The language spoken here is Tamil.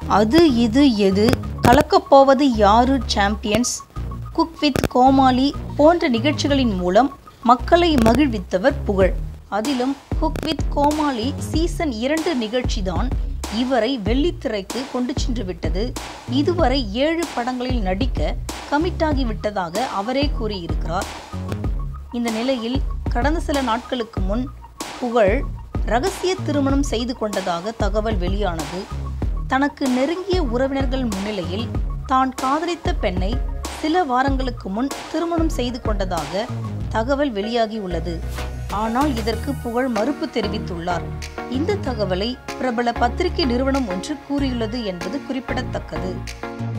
அது இது எது கலக்கப்போவது யாரு சாம்பியன்ஸ் குக் வித் கோமாளி போன்ற நிகழ்ச்சிகளின் மூலம் மக்களை மகிழ்வித்தவர் புகழ் அதிலும் குக் வித் கோமாளி சீசன் இரண்டு நிகழ்ச்சிதான் இவரை வெள்ளித்திரைக்கு கொண்டு சென்று விட்டது இதுவரை ஏழு படங்களில் நடிக்க கமிட்டாகி விட்டதாக அவரே கூறியிருக்கிறார் இந்த நிலையில் கடந்த சில நாட்களுக்கு முன் புகழ் ரகசிய திருமணம் செய்து கொண்டதாக தகவல் வெளியானது தனக்கு நெருங்கிய உறவினர்கள் முன்னிலையில் தான் காதலித்த பெண்ணை சில வாரங்களுக்கு முன் திருமணம் செய்து கொண்டதாக தகவல் வெளியாகியுள்ளது ஆனால் இதற்கு புகழ் மறுப்பு தெரிவித்துள்ளார் இந்த தகவலை பிரபல பத்திரிகை நிறுவனம் ஒன்று கூறியுள்ளது என்பது குறிப்பிடத்தக்கது